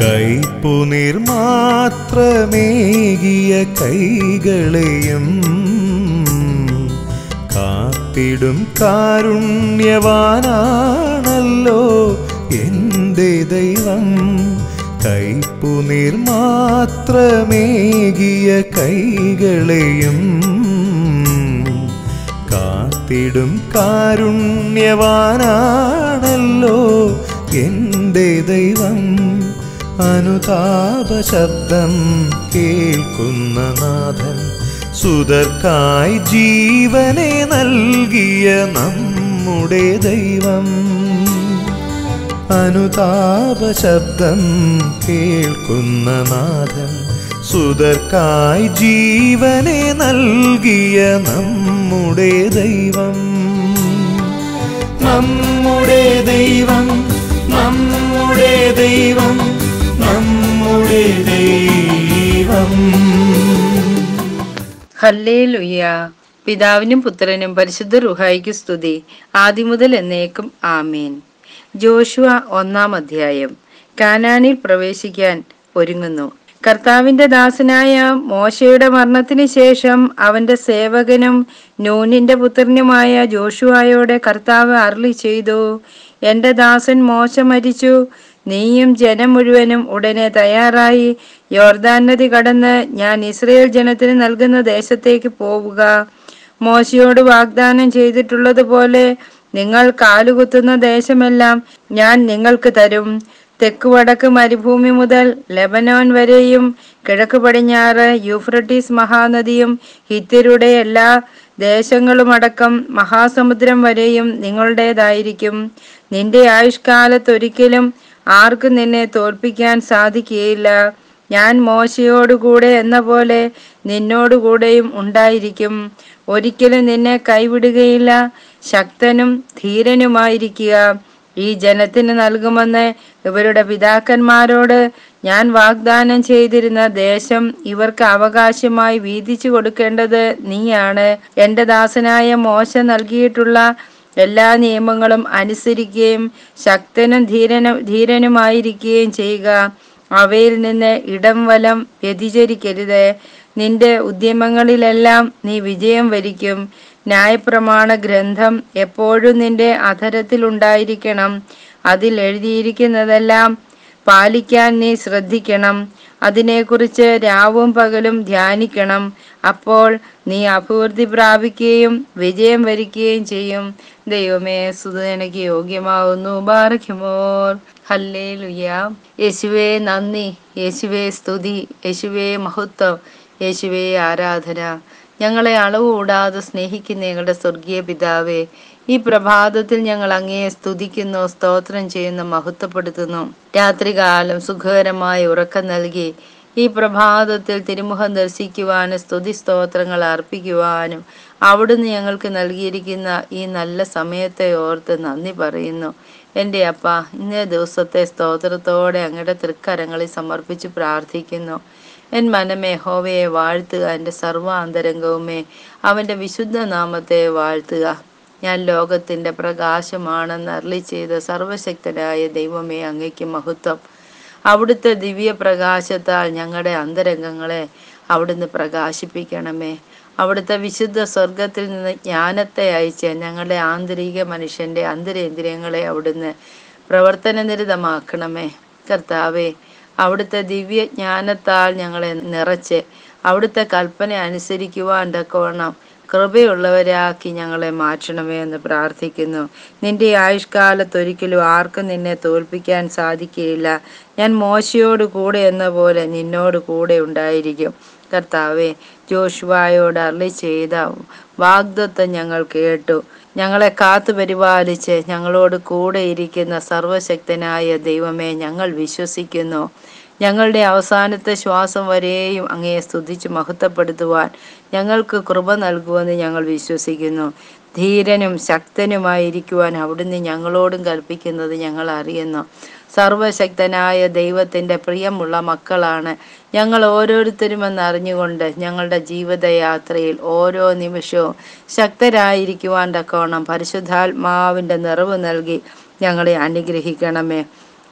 കൈപ്പുനീർ മാത്രമേകിയ കൈകളെയും കാത്തിടും കാരുണ്യവാനാണല്ലോ എൻ്റെ ദൈവം കൈപ്പുനീർ മാത്രമേകിയ കൈകളെയും കാത്തിടും കാരുണ്യവാനാണല്ലോ എൻ്റെ ദൈവം അനുതാപ ശബ്ദം കേൾക്കുന്ന നാഥൻ സുതർക്കായി ജീവനെ നൽകിയ നമ്മുടെ ദൈവം അനുതാപ ശബ്ദം കേൾക്കുന്ന നാഥൻ സുതർക്കായി ജീവനെ നൽകിയ നമ്മുടെ ദൈവം നമ്മുടെ ദൈവം നമ്മുടെ ദൈവം നമ്മുടെ ദൈവം ഹല്ലേലുയ്യ പിതാവിനും പുത്രനും പരിശുദ്ധ റുഹായിക്ക് സ്തുതി ആദിമുതൽ എന്നേക്കും ആമേൻ ജോഷുവ ഒന്നാം അധ്യായം കാനാനിൽ പ്രവേശിക്കാൻ ഒരുങ്ങുന്നു കർത്താവിന്റെ ദാസനായ മോശയുടെ മരണത്തിന് ശേഷം അവന്റെ സേവകനും നൂനിന്റെ പുത്രനുമായ ജോഷുവായോടെ കർത്താവ് അരുളി ചെയ്തു എന്റെ ദാസൻ മോശ മരിച്ചു നീയും ജനം മുഴുവനും ഉടനെ തയ്യാറായി യോർദാൻ നദി കടന്ന് ഞാൻ ഇസ്രയേൽ ജനത്തിന് നൽകുന്ന ദേശത്തേക്ക് പോവുക മോശയോട് വാഗ്ദാനം ചെയ്തിട്ടുള്ളതുപോലെ നിങ്ങൾ കാലുകുത്തുന്ന ദേശമെല്ലാം ഞാൻ നിങ്ങൾക്ക് തരും തെക്ക് വടക്ക് മരുഭൂമി മുതൽ ലെബനോൻ വരെയും കിഴക്ക് പടിഞ്ഞാറ് യൂഫ്രട്ടീസ് മഹാനദിയും ഹിത്യരുടെ എല്ലാ ദേശങ്ങളുമടക്കം മഹാസമുദ്രം വരെയും നിങ്ങളുടേതായിരിക്കും നിന്റെ ആയുഷ്കാലത്തൊരിക്കലും ആർക്കും നിന്നെ തോൽപ്പിക്കാൻ സാധിക്കുകയില്ല ഞാൻ മോശയോടുകൂടെ എന്ന പോലെ നിന്നോടുകൂടെയും ഉണ്ടായിരിക്കും ഒരിക്കലും നിന്നെ കൈവിടുകയില്ല ശക്തനും ധീരനുമായിരിക്കുക ഈ ജനത്തിന് നൽകുമെന്ന് ഇവരുടെ പിതാക്കന്മാരോട് ഞാൻ വാഗ്ദാനം ചെയ്തിരുന്ന ദേശം ഇവർക്ക് അവകാശമായി വീതിച്ചു കൊടുക്കേണ്ടത് നീയാണ് എന്റെ ദാസനായ മോശ നൽകിയിട്ടുള്ള എല്ലാ നിയമങ്ങളും അനുസരിക്കുകയും ശക്തനും ധീരനും ധീരനുമായിരിക്കുകയും ചെയ്യുക അവയിൽ നിന്ന് ഇടം വലം വ്യതിചരിക്കരുത് നിന്റെ ഉദ്യമങ്ങളിലെല്ലാം നീ വിജയം വരിക്കും ന്യായപ്രമാണ ഗ്രന്ഥം എപ്പോഴും നിന്റെ അധരത്തിൽ ഉണ്ടായിരിക്കണം അതിൽ എഴുതിയിരിക്കുന്നതെല്ലാം പാലിക്കാൻ നീ ശ്രദ്ധിക്കണം അതിനെക്കുറിച്ച് രാവും പകലും ധ്യാനിക്കണം അപ്പോൾ നീ അഭിവൃദ്ധി പ്രാപിക്കുകയും വിജയം വരിക്കുകയും ചെയ്യും ദൈവമേ സുതനക്ക് യോഗ്യമാവുന്നു ബാറയ്ക്കുമോർ ഹല്ലേ ലുയ യേശുവേ നന്ദി യേശുവേ സ്തുതി യേശുവേ മഹത്വം യേശുവേ ആരാധന ഞങ്ങളെ അളവ് കൂടാതെ സ്നേഹിക്കുന്ന ഞങ്ങളുടെ സ്വർഗീയ പിതാവേ ഈ പ്രഭാതത്തിൽ ഞങ്ങൾ അങ്ങയെ സ്തുതിക്കുന്നു സ്തോത്രം ചെയ്യുന്നു മഹത്വപ്പെടുത്തുന്നു രാത്രികാലം സുഖകരമായ ഉറക്കം നൽകി ഈ പ്രഭാതത്തിൽ തിരുമുഖം ദർശിക്കുവാനും സ്തുതി സ്തോത്രങ്ങൾ അർപ്പിക്കുവാനും അവിടുന്ന് ഞങ്ങൾക്ക് നൽകിയിരിക്കുന്ന ഈ നല്ല സമയത്തെ ഓർത്ത് നന്ദി പറയുന്നു എൻ്റെ അപ്പ ഇന്നേ ദിവസത്തെ സ്തോത്രത്തോടെ അങ്ങയുടെ തൃക്കരങ്ങളിൽ സമർപ്പിച്ച് പ്രാർത്ഥിക്കുന്നു എൻ മനമേ ഹോവയെ വാഴ്ത്തുക എൻ്റെ സർവാന്തരംഗവുമേ അവൻ്റെ വിശുദ്ധ നാമത്തെ വാഴ്ത്തുക ഞാൻ ലോകത്തിൻ്റെ പ്രകാശമാണെന്ന് അരളി ചെയ്ത സർവശക്തനായ ദൈവമേ അങ്ങയ്ക്ക് മഹത്വം അവിടുത്തെ ദിവ്യ പ്രകാശത്താൽ ഞങ്ങളുടെ അന്തരംഗങ്ങളെ അവിടുന്ന് പ്രകാശിപ്പിക്കണമേ അവിടുത്തെ വിശുദ്ധ സ്വർഗത്തിൽ നിന്ന് ജ്ഞാനത്തെ അയച്ച് ഞങ്ങളുടെ ആന്തരിക മനുഷ്യൻ്റെ അന്തരേന്ദ്രിയങ്ങളെ അവിടുന്ന് പ്രവർത്തനനിരതമാക്കണമേ കർത്താവേ അവിടുത്തെ ദിവ്യ ജ്ഞാനത്താൽ ഞങ്ങളെ നിറച്ച് അവിടുത്തെ കൽപ്പന അനുസരിക്കുവാൻ തക്കവണ്ണം കൃപയുള്ളവരാക്കി ഞങ്ങളെ മാറ്റണമേ എന്ന് പ്രാർത്ഥിക്കുന്നു നിന്റെ ആയുഷ്കാലത്തൊരിക്കലും ആർക്കും നിന്നെ തോൽപ്പിക്കാൻ സാധിക്കുകയില്ല ഞാൻ മോശയോട് കൂടെ എന്ന പോലെ നിന്നോട് കൂടെ ഉണ്ടായിരിക്കും കർത്താവെ ജോഷുവായോട് അരളി ചെയ്ത വാഗ്ദത്വം ഞങ്ങൾ കേട്ടു ഞങ്ങളെ കാത്തു പരിപാലിച്ച് ഞങ്ങളോട് കൂടെ ഇരിക്കുന്ന സർവശക്തനായ ദൈവമേ ഞങ്ങൾ വിശ്വസിക്കുന്നു ഞങ്ങളുടെ അവസാനത്തെ ശ്വാസം വരെയും അങ്ങയെ സ്തുതിച്ച് മഹത്വപ്പെടുത്തുവാൻ ഞങ്ങൾക്ക് കൃപ നൽകുമെന്ന് ഞങ്ങൾ വിശ്വസിക്കുന്നു ധീരനും ശക്തനുമായിരിക്കുവാൻ അവിടുന്ന് ഞങ്ങളോടും കൽപ്പിക്കുന്നത് ഞങ്ങൾ അറിയുന്നു സർവശക്തനായ ദൈവത്തിൻ്റെ പ്രിയമുള്ള മക്കളാണ് ഞങ്ങൾ ഓരോരുത്തരുമെന്ന് അറിഞ്ഞുകൊണ്ട് ഞങ്ങളുടെ ജീവിതയാത്രയിൽ ഓരോ നിമിഷവും ശക്തരായിരിക്കുവാൻ തക്കവണ്ണം പരിശുദ്ധാത്മാവിൻ്റെ നിറവ് നൽകി ഞങ്ങളെ അനുഗ്രഹിക്കണമേ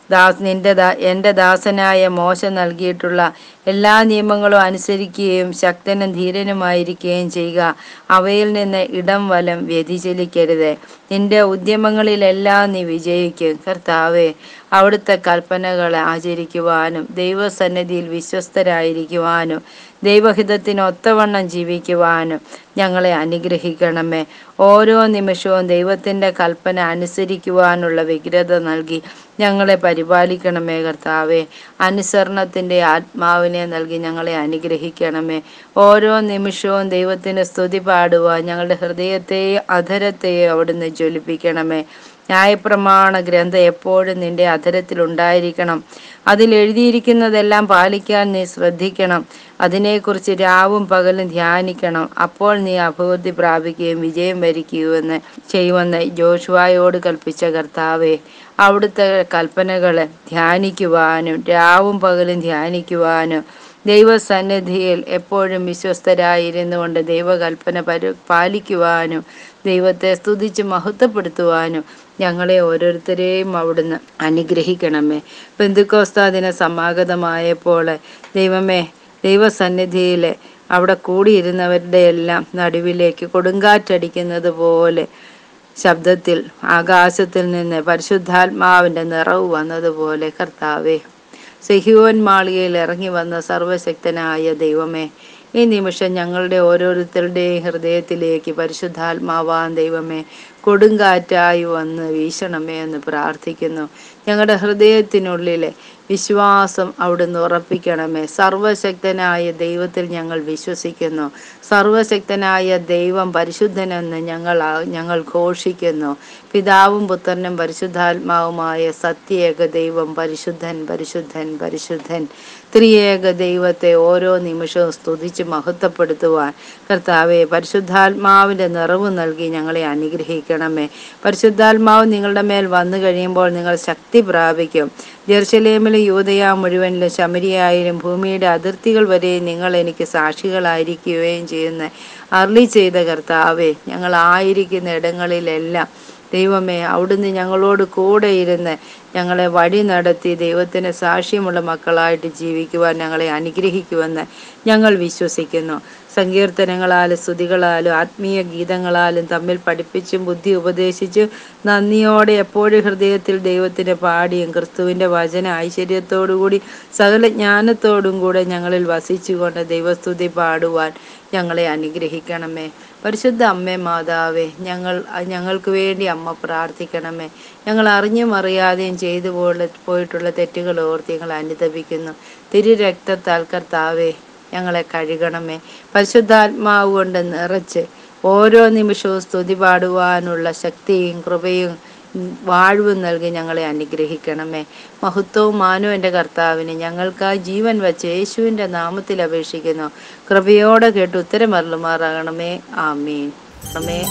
ദാസ് നിന്റെ ദാ എൻ്റെ ദാസനായ മോശ നൽകിയിട്ടുള്ള എല്ലാ നിയമങ്ങളും അനുസരിക്കുകയും ശക്തനും ധീരനുമായിരിക്കുകയും ചെയ്യുക അവയിൽ നിന്ന് ഇടം വലം വ്യതിചലിക്കരുത് നിന്റെ ഉദ്യമങ്ങളിലെല്ലാം നീ വിജയിക്കും കർത്താവെ അവിടുത്തെ കൽപ്പനകളെ ആചരിക്കുവാനും ദൈവസന്നിധിയിൽ വിശ്വസ്തരായിരിക്കുവാനും ദൈവഹിതത്തിന് ഒത്തവണ്ണം ജീവിക്കുവാനും ഞങ്ങളെ അനുഗ്രഹിക്കണമേ ഓരോ നിമിഷവും ദൈവത്തിൻ്റെ കൽപ്പന അനുസരിക്കുവാനുള്ള വ്യഗ്രത നൽകി ഞങ്ങളെ പരിപാലിക്കണമേ കർത്താവെ അനുസരണത്തിൻ്റെ ആത്മാവിനെ നൽകി ഞങ്ങളെ അനുഗ്രഹിക്കണമേ ഓരോ നിമിഷവും ദൈവത്തിന് സ്തുതി പാടുവാൻ ഞങ്ങളുടെ ഹൃദയത്തെയും അധരത്തെയും അവിടുന്ന് ജ്വലിപ്പിക്കണമേ ന്യായപ്രമാണ ഗ്രന്ഥം എപ്പോഴും നിന്റെ അധരത്തിൽ ഉണ്ടായിരിക്കണം അതിൽ എഴുതിയിരിക്കുന്നതെല്ലാം പാലിക്കാൻ നീ ശ്രദ്ധിക്കണം അതിനെക്കുറിച്ച് രാവും പകലും ധ്യാനിക്കണം അപ്പോൾ നീ അഭിവൃദ്ധി പ്രാപിക്കുകയും വിജയം വരിക്കുകയെന്ന് ചെയ്യുമെന്ന് ജോഷുവായോട് കൽപ്പിച്ച കർത്താവെ അവിടുത്തെ കൽപ്പനകളെ ധ്യാനിക്കുവാനും രാവും പകലും ധ്യാനിക്കുവാനും ദൈവസന്നിധിയിൽ എപ്പോഴും വിശ്വസ്തരായിരുന്നു കൊണ്ട് ദൈവകൽപ്പന പരി പാലിക്കുവാനും ദൈവത്തെ സ്തുതിച്ച് മഹത്വപ്പെടുത്തുവാനും ഞങ്ങളെ ഓരോരുത്തരെയും അവിടുന്ന് അനുഗ്രഹിക്കണമേ ബന്ധുക്കോസ്താദിന സമാഗതമായപ്പോൾ ദൈവമേ ദൈവസന്നിധിയിൽ അവിടെ കൂടിയിരുന്നവരുടെ എല്ലാം നടുവിലേക്ക് കൊടുങ്കാറ്റടിക്കുന്നത് പോലെ ശബ്ദത്തിൽ ആകാശത്തിൽ നിന്ന് പരിശുദ്ധാത്മാവിൻ്റെ നിറവ് വന്നതുപോലെ കർത്താവേ സെഹിയോൻ മാളികയിൽ ഇറങ്ങി വന്ന സർവശക്തനായ ദൈവമേ ഈ നിമിഷം ഞങ്ങളുടെ ഓരോരുത്തരുടെയും ഹൃദയത്തിലേക്ക് പരിശുദ്ധാത്മാവാൻ ദൈവമേ കൊടുങ്കാറ്റായി വന്ന് വീശണമേ എന്ന് പ്രാർത്ഥിക്കുന്നു ഞങ്ങളുടെ ഹൃദയത്തിനുള്ളിലെ വിശ്വാസം അവിടുന്ന് ഉറപ്പിക്കണമേ സർവശക്തനായ ദൈവത്തിൽ ഞങ്ങൾ വിശ്വസിക്കുന്നു സർവശക്തനായ ദൈവം പരിശുദ്ധനെന്ന് ഞങ്ങൾ ആ- ഞങ്ങൾ ഘോഷിക്കുന്നു പിതാവും പുത്രനും പരിശുദ്ധാത്മാവുമായ സത്യേക ദൈവം പരിശുദ്ധൻ പരിശുദ്ധൻ പരിശുദ്ധൻ ത്രിയേക ദൈവത്തെ ഓരോ നിമിഷവും സ്തുതിച്ച് മഹത്വപ്പെടുത്തുവാൻ കർത്താവെ പരിശുദ്ധാത്മാവിൻ്റെ നിറവ് നൽകി ഞങ്ങളെ അനുഗ്രഹിക്കണമേ പരിശുദ്ധാത്മാവ് നിങ്ങളുടെ മേൽ വന്നു കഴിയുമ്പോൾ നിങ്ങൾ ശക്തി പ്രാപിക്കും ജെറുസലേമിലും യൂതയ മുഴുവനിലും ശമരിയായാലും ഭൂമിയുടെ അതിർത്തികൾ വരെ നിങ്ങൾ എനിക്ക് സാക്ഷികളായിരിക്കുകയും ചെയ്യുന്ന അർളി ചെയ്ത കർത്താവെ ഞങ്ങൾ ആയിരിക്കുന്ന ഇടങ്ങളിലെല്ലാം ദൈവമേ അവിടുന്ന് ഞങ്ങളോട് കൂടെ ഇരുന്ന് ഞങ്ങളെ വഴി നടത്തി ദൈവത്തിന് സാക്ഷ്യമുള്ള മക്കളായിട്ട് ജീവിക്കുവാൻ ഞങ്ങളെ അനുഗ്രഹിക്കുമെന്ന് ഞങ്ങൾ വിശ്വസിക്കുന്നു സങ്കീർത്തനങ്ങളാലും സ്തുതികളാലും ആത്മീയ ഗീതങ്ങളാലും തമ്മിൽ പഠിപ്പിച്ചും ബുദ്ധി ഉപദേശിച്ചും നന്ദിയോടെ എപ്പോഴും ഹൃദയത്തിൽ ദൈവത്തിന് പാടിയും ക്രിസ്തുവിൻ്റെ വചന ഐശ്വര്യത്തോടുകൂടി സകല ജ്ഞാനത്തോടും കൂടെ ഞങ്ങളിൽ വസിച്ചുകൊണ്ട് ദൈവസ്തുതി പാടുവാൻ ഞങ്ങളെ അനുഗ്രഹിക്കണമേ പരിശുദ്ധ അമ്മേ മാതാവേ ഞങ്ങൾ ഞങ്ങൾക്ക് വേണ്ടി അമ്മ പ്രാർത്ഥിക്കണമേ ഞങ്ങൾ അറിഞ്ഞും അറിയാതെയും ചെയ്തു പോലെ പോയിട്ടുള്ള തെറ്റുകൾ ഓർത്ത് ഞങ്ങൾ അനുതപിക്കുന്നു തിരു രക്തത്താൽ കർത്താവേ ഞങ്ങളെ കഴുകണമേ പരിശുദ്ധാത്മാവ് കൊണ്ട് നിറച്ച് ഓരോ നിമിഷവും സ്തുതി പാടുവാനുള്ള ശക്തിയും കൃപയും ഉം, വാഴ്വും നൽകി ഞങ്ങളെ അനുഗ്രഹിക്കണമേ മഹത്വവും മാനവും എൻ്റെ കർത്താവിന് ഞങ്ങൾക്കായി ജീവൻ വച്ച് യേശുവിൻ്റെ നാമത്തിൽ അപേക്ഷിക്കുന്നു കൃപയോടെ കേട്ട് ഉത്തരമരുളുമാറാകണമേ ആമീൻ ആമേ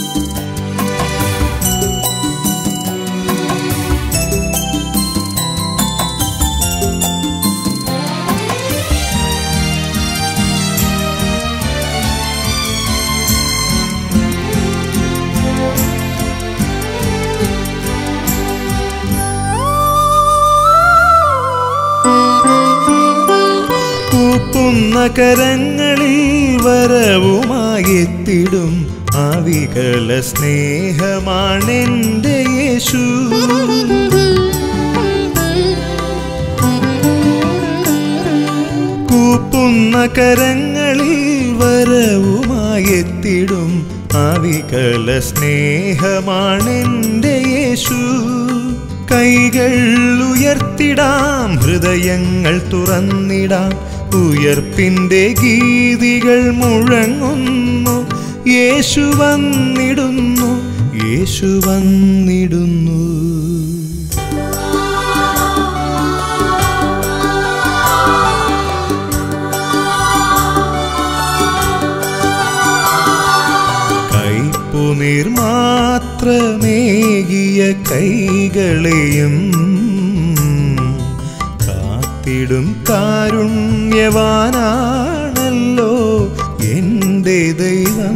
കൂപ്പുന്ന കരങ്ങളിൽ വരവുമായെത്തിടും ആവികല സ്നേഹമാണെൻ്റെ യേശു കൂപ്പുന്ന കരങ്ങളിൽ വരവുമായെത്തിടും ആവികല സ്നേഹമാണെൻ്റെ യേശു കൈകൾ ഉയർത്തിടാം ഹൃദയങ്ങൾ തുറന്നിടാം ഉയർപ്പിൻ്റെ ഗീതികൾ മുഴങ്ങുന്നു യേശു വന്നിടുന്നു യേശു വന്നിടുന്നു കൈപ്പുനീർ മാത്രമേകിയ കൈകളെയും കാത്തിടും കാരുണ്യവാനാണല്ലോ എൻ്റെ ദൈവം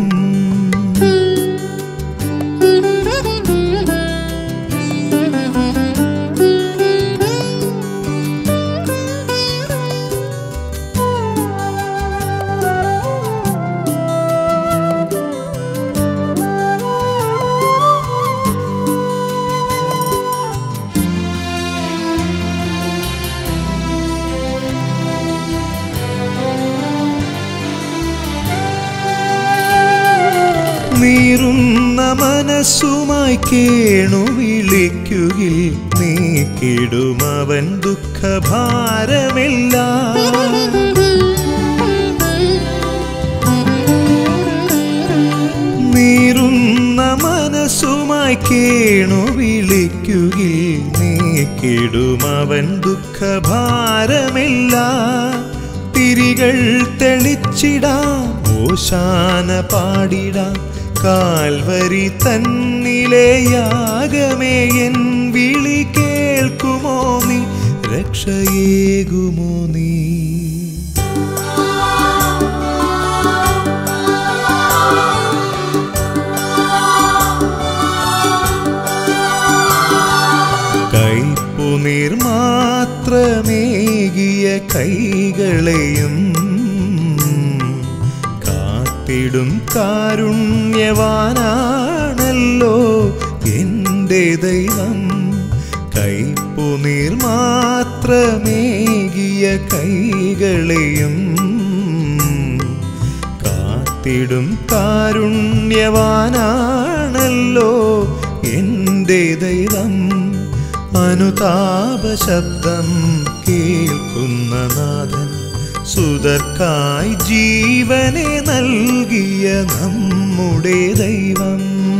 മനസ്സുമായി കേണു വിളിക്കുകിൽ നീക്കിടുമവൻ ദുഃഖഭാരമെല്ലാം നീറുന്ന മനസ്സുമായി കേണു വിളിക്കുകിൽ നീക്കിടുമവൻ ദുഃഖഭാരമെല്ലാം തിരികൾ തെളിച്ചിടാം ഓശാന പാടിടാം കാൽവരി തന്നിലെ യാഗമേ എൻ വിളി കേൾക്കുമോ നീ രക്ഷയേകുമോ നീ കൈപ്പുനീർ മാത്രമേകിയ കൈകളെയും കാത്തിടും കാരുണ്യവാനാണല്ലോ എൻ്റെ ദൈവം കൈപ്പുനീർ മാത്രമേകിയ കൈകളെയും കാത്തിടും കാരുണ്യവാനാണല്ലോ എൻ്റെ ദൈവം അനുതാപ ശബ്ദം കേൾക്കുന്ന നാഥൻ സുതർക്കായി ജീവനെ നൽകിയ നമ്മുടെ ദൈവം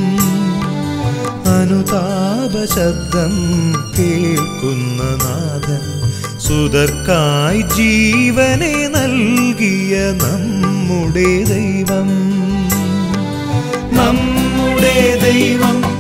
അനുതാപ ശബ്ദം കേൾക്കുന്ന നാഥൻ സുതർക്കായി ജീവനെ നൽകിയ നമ്മുടെ ദൈവം നമ്മുടെ ദൈവം